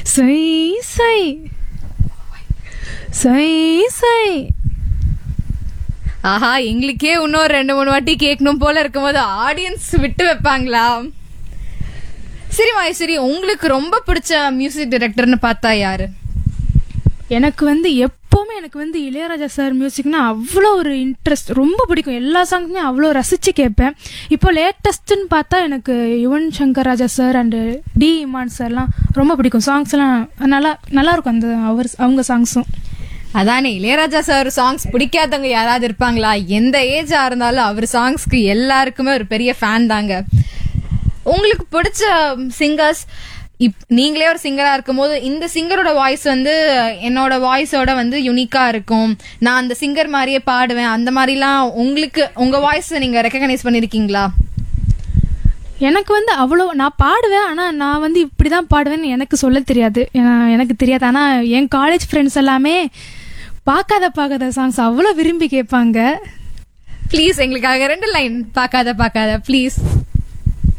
சை சை சை சை ஆஹா எங்களுக்கே இன்னொரு ரெண்டு மூணு வாட்டி கேட்கணும் போல இருக்கும்போது ஆடியன்ஸ் விட்டு வைப்பாங்களா சரி சரி உங்களுக்கு ரொம்ப பிடிச்ச மியூசிக் டைரக்டர்னு பார்த்தா யாரு எனக்கு வந்து எப்போவுமே எனக்கு வந்து இளையராஜா சார் மியூசிக்னா அவ்வளோ ஒரு இன்ட்ரெஸ்ட் ரொம்ப பிடிக்கும் எல்லா சாங்குமே அவ்வளோ ரசித்து கேட்பேன் இப்போ லேட்டஸ்ட்டுன்னு பார்த்தா எனக்கு Yuvan Shankar Raja sir and D Imman சார்லாம் ரொம்ப பிடிக்கும் சாங்ஸ்லாம் நல்லா நல்லா இருக்கும் அந்த அவர் அவங்க சாங்ஸும் அதானே இளையராஜா சார் சாங்ஸ் பிடிக்காதவங்க யாராவது இருப்பாங்களா எந்த ஏஜா இருந்தாலும் அவர் சாங்ஸ்க்கு எல்லாருக்குமே ஒரு பெரிய ஃபேன் தாங்க உங்களுக்கு பிடிச்ச சிங்கர்ஸ் இப் நீங்களே ஒரு சிங்கரா இருக்கும்போது இந்த சிங்கரோட வாய்ஸ் வந்து என்னோட வாய்ஸோட வந்து யுனிக்கா இருக்கும் நான் அந்த சிங்கர் மாதிரியே பாடுவேன் அந்த மாதிரிலாம் உங்களுக்கு உங்க வாய்ஸ் நீங்க ரெக்கக்னைஸ் பண்ணிருக்கீங்களா எனக்கு வந்து அவ்வளோ நான் பாடுவேன் ஆனால் நான் வந்து இப்படி தான் பாடுவேன்னு எனக்கு சொல்ல தெரியாது ஏன்னா, எனக்கு தெரியாது ஆனால் என் காலேஜ் ஃப்ரெண்ட்ஸ் எல்லாமே பார்க்காத பார்க்காத சாங்ஸ் அவ்வளோ விரும்பி கேட்பாங்க ப்ளீஸ் எங்களுக்காக ரெண்டு லைன் பார்க்காத பார்க்காத ப்ளீஸ்